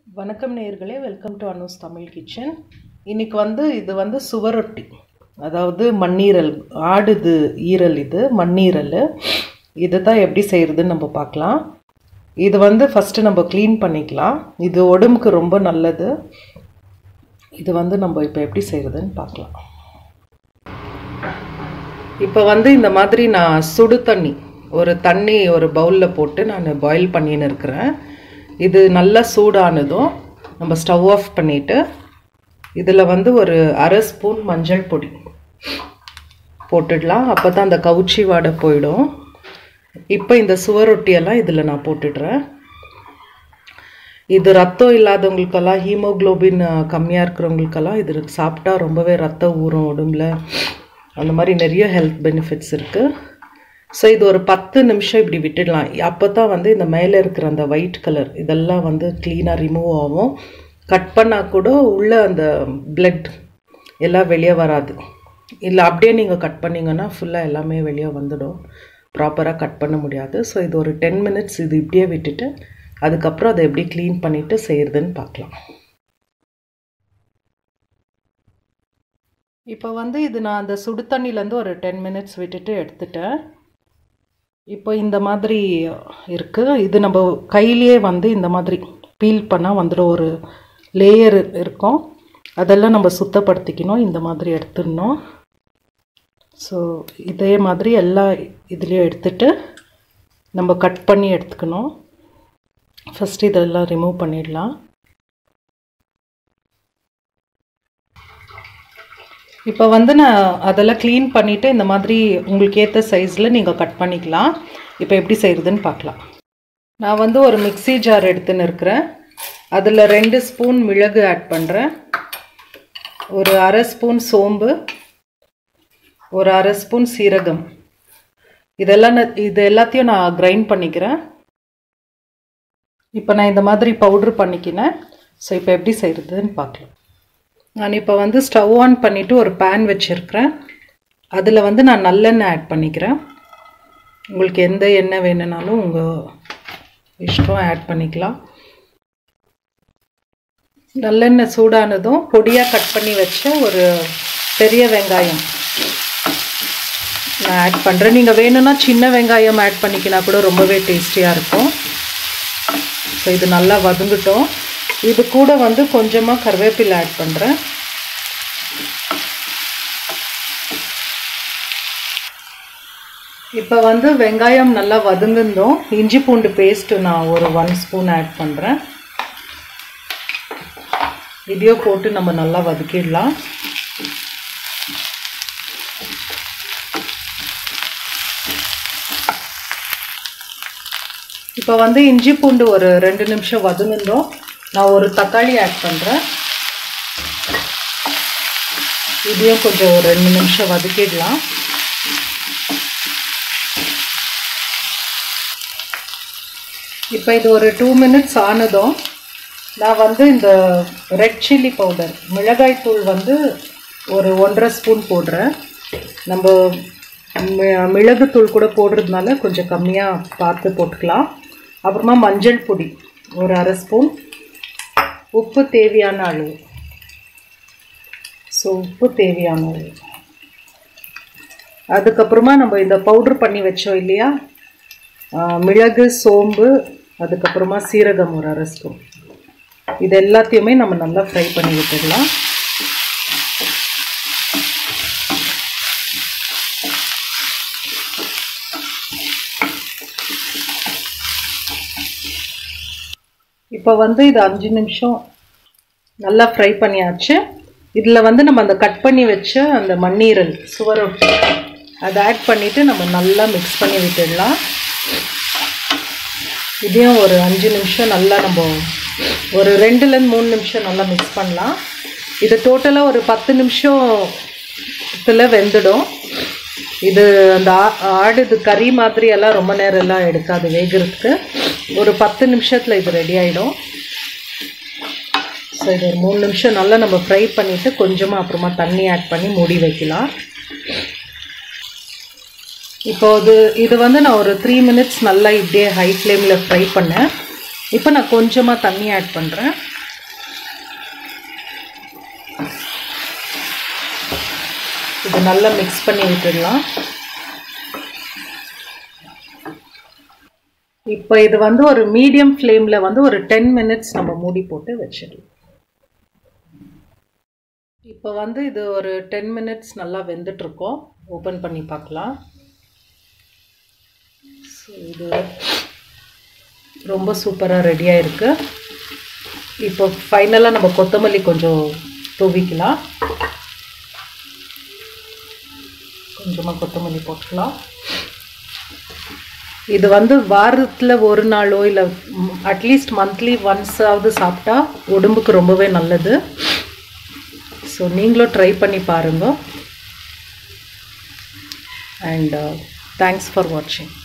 வணக்கம் நேயர்களே welcome to Anu's Tamil kitchen இன்னைக்கு வந்து இது வந்து சுவரொட்டி அதாவது மண்ணீரல் ஆடுது ஈரல் இது மண்ணீரல் இதை தான் எப்படி செய்கிறதுன்னு நம்ம பார்க்கலாம் இது வந்து ஃபஸ்ட்டு நம்ம க்ளீன் பண்ணிக்கலாம் இது உடம்புக்கு ரொம்ப நல்லது இது வந்து நம்ம இப்போ எப்படி செய்கிறதுன்னு பார்க்கலாம் இப்போ வந்து இந்த மாதிரி நான் சுடு தண்ணி ஒரு தண்ணி ஒரு பவுலில் போட்டு நான் பாயில் பண்ணின்னு இருக்கிறேன் இது நல்லா சூடானதும் நம்ம ஸ்டவ் ஆஃப் பண்ணிவிட்டு இதில் வந்து ஒரு அரை ஸ்பூன் மஞ்சள் பொடி போட்டுடலாம் அப்போ தான் அந்த கவுச்சி வாடை போயிடும் இப்போ இந்த சுவரொட்டியெல்லாம் இதில் நான் போட்டுடுறேன் இது ரத்தம் இல்லாதவங்களுக்கெல்லாம் ஹீமோக்ளோபின் கம்மியாக இருக்கிறவங்களுக்கெல்லாம் இது சாப்பிட்டா ரொம்பவே ரத்தம் ஊறும் உடம்புல அந்த மாதிரி நிறைய ஹெல்த் பெனிஃபிட்ஸ் இருக்குது ஸோ இது ஒரு பத்து நிமிஷம் இப்படி விட்டுடலாம் அப்போ தான் வந்து இந்த மேலே இருக்கிற அந்த ஒயிட் கலர் இதெல்லாம் வந்து க்ளீனாக ரிமூவ் ஆகும் கட் பண்ணால் கூட உள்ளே அந்த பிளட் எல்லாம் வெளியே வராது இல்லை அப்படியே நீங்கள் கட் பண்ணிங்கன்னா ஃபுல்லாக எல்லாமே வெளியே வந்துடும் ப்ராப்பராக கட் பண்ண முடியாது ஸோ இது ஒரு டென் மினிட்ஸ் இது இப்படியே விட்டுட்டு அதுக்கப்புறம் அதை எப்படி க்ளீன் பண்ணிவிட்டு செய்கிறதுன்னு பார்க்கலாம் இப்போ வந்து இது நான் அந்த சுடு தண்ணியிலேருந்து ஒரு டென் மினிட்ஸ் விட்டுட்டு எடுத்துட்டேன் இப்போ இந்த மாதிரி இருக்குது இது நம்ம கையிலேயே வந்து இந்த மாதிரி பீல் பண்ணால் வந்துடும் ஒரு லேயர் இருக்கும் அதெல்லாம் நம்ம சுத்தப்படுத்திக்கணும் இந்த மாதிரி எடுத்துடணும் ஸோ இதே மாதிரி எல்லா இதுலேயும் எடுத்துட்டு நம்ம கட் பண்ணி எடுத்துக்கணும் ஃபஸ்ட் இதெல்லாம் ரிமூவ் பண்ணிடலாம் இப்போ வந்து நான் அதெல்லாம் க்ளீன் பண்ணிவிட்டு இந்த மாதிரி உங்களுக்கு ஏற்ற சைஸில் நீங்கள் கட் பண்ணிக்கலாம் இப்போ எப்படி செய்கிறதுன்னு பார்க்கலாம் நான் வந்து ஒரு மிக்சி ஜார் எடுத்துன்னு இருக்கிறேன் அதில் ரெண்டு ஸ்பூன் மிளகு ஆட் பண்ணுறேன் ஒரு அரை ஸ்பூன் சோம்பு ஒரு அரை ஸ்பூன் சீரகம் இதெல்லாம் இது எல்லாத்தையும் நான் கிரைண்ட் பண்ணிக்கிறேன் இப்போ நான் இந்த மாதிரி பவுட்ரு பண்ணிக்கினேன் ஸோ இப்போ எப்படி செய்கிறதுன்னு பார்க்கலாம் நான் இப்போ வந்து ஸ்டவ் ஆன் பண்ணிவிட்டு ஒரு பேன் வச்சுருக்கிறேன் அதில் வந்து நான் நல்லெண்ணெய் ஆட் பண்ணிக்கிறேன் உங்களுக்கு எந்த எண்ணெய் வேணுனாலும் உங்கள் இஷ்டம் ஆட் பண்ணிக்கலாம் நல்லெண்ணெய் சூடானதும் பொடியாக கட் பண்ணி வச்ச ஒரு பெரிய வெங்காயம் நான் ஆட் பண்ணுறேன் நீங்கள் வேணும்னா சின்ன வெங்காயம் ஆட் பண்ணிக்கினா கூட ரொம்பவே டேஸ்டியாக இருக்கும் ஸோ இது நல்லா வதங்கட்டும் இது கூட வந்து கொஞ்சமாக கருவேப்பிலை ஆட் பண்ணுறேன் இப்போ வந்து வெங்காயம் நல்லா வதங்குந்தோம் இஞ்சி பூண்டு பேஸ்ட்டு நான் ஒரு ஒன் ஸ்பூன் ஆட் பண்ணுறேன் இதையும் போட்டு நம்ம நல்லா வதக்கிடலாம் இப்போ வந்து இஞ்சி பூண்டு ஒரு ரெண்டு நிமிஷம் வதங்குந்தோம் நான் ஒரு தக்காளி ஆட் பண்ணுறேன் இதையும் கொஞ்சம் ஒரு ரெண்டு நிமிஷம் வதக்கிடலாம் இப்போ இது ஒரு டூ மினிட்ஸ் ஆனதும் நான் வந்து இந்த ரெட் சில்லி பவுடர் மிளகாய் தூள் வந்து ஒரு ஒன்றரை ஸ்பூன் போடுறேன் நம்ம மிளகுத்தூள் கூட போடுறதுனால கொஞ்சம் கம்மியாக பார்த்து போட்டுக்கலாம் அப்புறமா மஞ்சள் பொடி ஒரு அரை ஸ்பூன் உப்பு தேவையான அளவு ஸோ உப்பு தேவையான அளவு அதுக்கப்புறமா நம்ம இந்த பவுட்ரு பண்ணி வச்சோம் இல்லையா மிளகு சோம்பு அதுக்கப்புறமா சீரகம் ஒரு அரை ஸ்பூன் இது எல்லாத்தையுமே நம்ம நல்லா ஃப்ரை பண்ணி விட்டுடலாம் இப்போ வந்து இது அஞ்சு நிமிஷம் நல்லா ஃப்ரை பண்ணியாச்சு இதில் வந்து நம்ம அந்த கட் பண்ணி வச்ச அந்த மண்ணீரல் சுவரொட்டி அதை ஆட் பண்ணிவிட்டு நம்ம நல்லா மிக்ஸ் பண்ணி விட்டுடலாம் இதையும் ஒரு அஞ்சு நிமிஷம் நல்லா நம்ம ஒரு ரெண்டுலேருந்து மூணு நிமிஷம் நல்லா மிக்ஸ் பண்ணலாம் இது டோட்டலாக ஒரு பத்து நிமிஷத்தில் வெந்துடும் இது அந்த ஆடுது கறி மாதிரி எல்லாம் ரொம்ப நேரம் எல்லாம் எடுக்காது வேகிறதுக்கு ஒரு பத்து நிமிஷத்தில் இது ரெடி ஆகிடும் ஸோ இது ஒரு மூணு நிமிஷம் நல்லா நம்ம ஃப்ரை பண்ணிவிட்டு கொஞ்சமாக அப்புறமா தண்ணி ஆட் பண்ணி மூடி வைக்கலாம் இப்போ இது இது வந்து நான் ஒரு த்ரீ மினிட்ஸ் நல்லா இப்படியே ஹை ஃப்ளேமில் ஃப்ரை பண்ணேன் இப்போ நான் கொஞ்சமாக தண்ணி ஆட் பண்ணுறேன் இது நல்லா மிக்ஸ் பண்ணி விட்டுடலாம் இப்போ இது வந்து ஒரு மீடியம் ஃப்ளேமில் வந்து ஒரு டென் மினிட்ஸ் நம்ம மூடி போட்டு வச்சிடலாம் இப்போ வந்து இது ஒரு டென் மினிட்ஸ் நல்லா வெந்துட்டுருக்கோம் ஓப்பன் பண்ணி பார்க்கலாம் ஸோ இது ரொம்ப சூப்பராக ரெடியாக இருக்குது இப்போ ஃபைனலாக நம்ம கொத்தமல்லி கொஞ்சம் தூவிக்கலாம் கொஞ்சமாக கொத்தமல்லி போட்டுக்கலாம் இது வந்து வாரத்தில் ஒரு நாளோ இல்லை அட்லீஸ்ட் மந்த்லி ஒன்ஸ் ஆவது சாப்பிட்டா உடம்புக்கு ரொம்பவே நல்லது ஸோ நீங்களும் ட்ரை பண்ணி பாருங்க அண்ட் தேங்க்ஸ் ஃபார் வாட்சிங்